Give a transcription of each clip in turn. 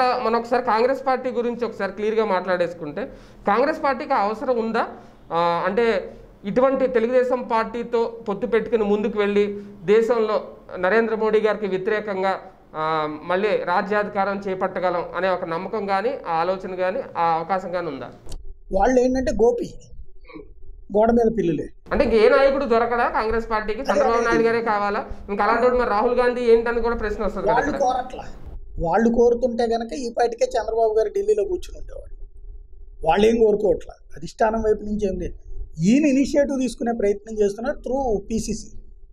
ఇక్కడ మనం ఒకసారి కాంగ్రెస్ పార్టీ గురించి ఒకసారి క్లియర్గా మాట్లాడేసుకుంటే కాంగ్రెస్ పార్టీకి ఆ అవసరం ఉందా ఆ, అంటే ఇటువంటి తెలుగుదేశం పార్టీతో పొత్తు పెట్టుకుని ముందుకు వెళ్ళి దేశంలో నరేంద్ర మోడీ గారికి వ్యతిరేకంగా ఆ, మళ్ళీ రాజ్యాధికారం చేపట్టగలం అనే ఒక నమ్మకం కానీ ఆ ఆలోచన కానీ ఆ అవకాశం కానీ ఉందా వాళ్ళు ఏంటంటే గోపి గోడ మీద పిల్లులే అంటే ఇంక ఏ నాయకుడు దొరకడా కాంగ్రెస్ పార్టీకి చంద్రబాబు నాయుడు గారే కావాలా ఇంకా అలాంటి వాడు మరి రాహుల్ గాంధీ ఏంటని కూడా ప్రశ్న వస్తుంది కదా వాళ్ళు ఇక్కడ. కోరట్లా వాళ్ళు కోరుతుంటే గనక ఈ పాటికే చంద్రబాబు గారు ఢిల్లీలో కూర్చుని ఉండేవాడు వాళ్ళు ఏం కోరుకోవట్లా అధిష్టానం వైపు నుంచి ఏం లేదు ఈయన ఇనిషియేటివ్ తీసుకునే ప్రయత్నం చేస్తున్నారు త్రూ పిసిసి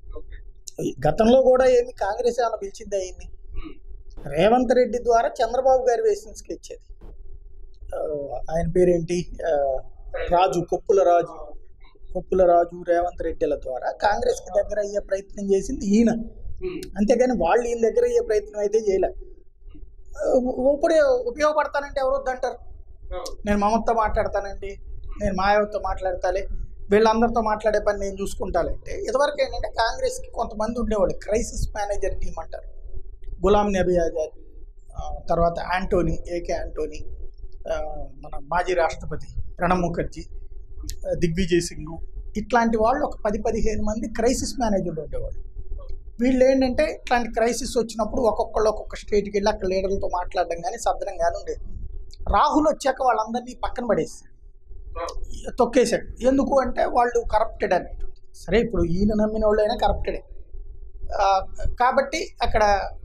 గతంలో కూడా ఏమి కాంగ్రెస్ ఏమైనా పిలిచింది అయింది రేవంత్ రెడ్డి ద్వారా చంద్రబాబు గారు వేసిన స్కెచ్ అది ఆ, ఆయన పేరేంటి ఆ, రాజు కొప్పుల రాజు కొప్పుల రాజు రేవంత్ రెడ్డిల ద్వారా కాంగ్రెస్కి దగ్గర అయ్యే ప్రయత్నం చేసింది ఈయన అంతేగాని వాళ్ళు ఈయన దగ్గర అయ్యే ప్రయత్నం అయితే చేయలే ఆ, ఇప్పుడు ఉపయోగపడతానంటే ఎవరు వద్దంటారు నేను మమతతో మాట్లాడతానండి నేను మాయావతితో మాట్లాడతాలే వీళ్ళందరితో మాట్లాడే పని నేను చూసుకుంటానంటే ఇదివరకు ఏంటంటే కాంగ్రెస్కి కొంతమంది ఉండేవాళ్ళు క్రైసిస్ మేనేజర్ టీం అంటారు గులాం నబీ ఆజాద్ ఆ, తర్వాత యాంటోనీ ఏకే యాంటోనీ ఆ, మన మాజీ రాష్ట్రపతి ప్రణబ్ ముఖర్జీ ఆ, దిగ్విజయ్ సింగ్ ఇట్లాంటి వాళ్ళు ఒక పది పదిహేను మంది క్రైసిస్ మేనేజర్లు ఉండేవాళ్ళు వీళ్ళు ఏంటంటే ఇట్లాంటి క్రైసిస్ వచ్చినప్పుడు ఒక్కొక్కళ్ళు ఒక్కొక్క స్టేట్కి వెళ్ళి అక్కడ లీడర్లతో మాట్లాడడం కానీ సర్దడం కానీ ఉండేది రాహుల్ వచ్చాక వాళ్ళందరినీ పక్కన పడేసి తొక్కేశాడు ఎందుకు అంటే వాళ్ళు కరప్టెడ్ అని సరే ఇప్పుడు ఈయన నమ్మిన వాళ్ళు అయినా కరప్టెడే ఆ, కాబట్టి అక్కడ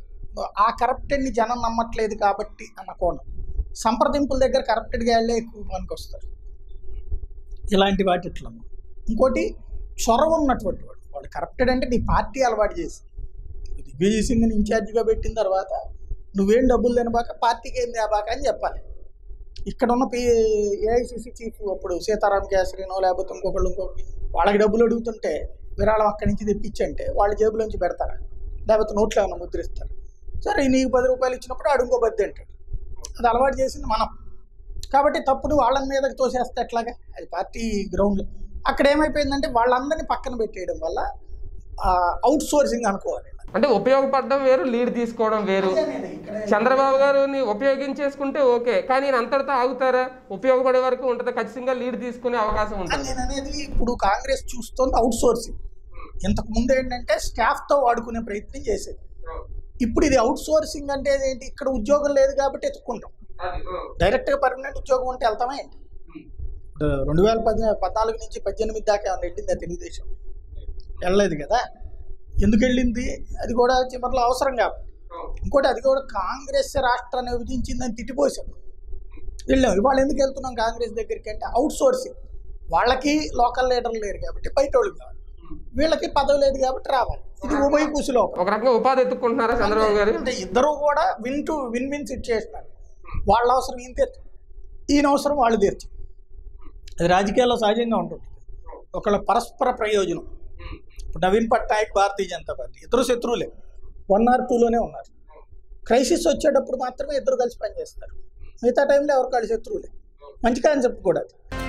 ఆ కరప్టెడ్ని జనం నమ్మట్లేదు కాబట్టి అన్న కోణం సంప్రదింపుల దగ్గర కరప్టెడ్గా వెళ్ళే ఎక్కువ పనికి వస్తారు ఇలాంటి వాటిట్లో ఇంకోటి చొరవ ఉన్నటువంటి వాడు వాడు కరప్టెడ్ అంటే నీ పార్టీ అలవాటు చేసి దిగ్విజయ్ సింగ్ని ఇన్ఛార్జిగా పెట్టిన తర్వాత నువ్వేం డబ్బులు తినబాక పార్టీకి ఏం తేబాక అని చెప్పాలి ఇక్కడ ఉన్న పి ఏఐసిసి చీఫ్ అప్పుడు సీతారాం కేసరినో లేకపోతే ఇంకొకళ్ళు ఇంకొకటి వాళ్ళకి డబ్బులు అడుగుతుంటే విరాళం అక్కడి నుంచి తెప్పించంటే వాళ్ళ జేబులోంచి పెడతారా లేకపోతే నోట్లో ఏమైనా ముద్రిస్తారు సరే నీకు పది రూపాయలు ఇచ్చినప్పుడు ఆడు ఇంకో బద్ది అంటాడు అది అలవాటు చేసింది మనం కాబట్టి తప్పుడు వాళ్ళ మీదకి తోసేస్తే ఎట్లాగా అది పార్టీ గ్రౌండ్లో అక్కడ ఏమైపోయిందంటే వాళ్ళందరినీ పక్కన పెట్టేయడం వల్ల అవుట్ సోర్సింగ్ అనుకోవాలి అంటే ఉపయోగపడడం వేరు లీడ్ తీసుకోవడం వేరు చంద్రబాబు గారిని ఉపయోగించేసుకుంటే ఓకే కానీ ఈయన అంతటితో ఆగుతారా ఉపయోగపడే వరకు ఉంటుంది ఖచ్చితంగా లీడ్ తీసుకునే అవకాశం ఉంటుంది నేను అనేది ఇప్పుడు కాంగ్రెస్ చూస్తోంది అవుట్ సోర్సింగ్ ఇంతకు ముందు ఏంటంటే స్టాఫ్తో వాడుకునే ప్రయత్నం చేసేది ఇప్పుడు ఇది అవుట్ సోర్సింగ్ అంటే ఏంటి ఇక్కడ ఉద్యోగం లేదు కాబట్టి ఎత్తుక్కుంటాం డైరెక్ట్గా పర్మనెంట్ ఉద్యోగం ఉంటే వెళ్తామా ఏంటి ఇప్పుడు రెండు వేల పది పద్నాలుగు నుంచి పద్దెనిమిది దాకా ఏమన్నా వెళ్ళిందా తెలుగుదేశం వెళ్ళలేదు కదా ఎందుకు వెళ్ళింది అది కూడా చివరిలో అవసరం కాబట్టి ఇంకోటి అది కూడా కాంగ్రెస్ రాష్ట్రాన్ని విభజించిందని తిట్టిపోసాం వెళ్ళాం ఇవాళ ఎందుకు వెళ్తున్నాం కాంగ్రెస్ దగ్గరికి అంటే అవుట్ సోర్సింగ్ వాళ్ళకి లోకల్ లీడర్లు లేరు కాబట్టి బయట వాళ్ళు కావాలి వీళ్ళకి పదవి లేదు కాబట్టి రావాలి ఇది ఉభయ లోపం ఒక రకంగా ఉపాధి ఎత్తుకుంటున్నారా చంద్రబాబు గారు అంటే ఇద్దరు కూడా win to win win situation వాళ్ళ అవసరం ఈయన తీర్చు ఈయన అవసరం వాళ్ళు తీర్చు అది రాజకీయాల్లో సహజంగా ఉంటుంది ఒకళ్ళ పరస్పర ప్రయోజనం ఇప్పుడు నవీన్ పట్నాయక్ భారతీయ జనతా పార్టీ ఇద్దరు శత్రువులే వన్ ఆర్ టూలోనే ఉన్నారు క్రైసిస్ వచ్చేటప్పుడు మాత్రమే ఇద్దరు కలిసి పనిచేస్తారు మిగతా టైంలో ఎవరికాళ్ళు శత్రువులే మంచి కాన్సెప్ట్ కూడా అది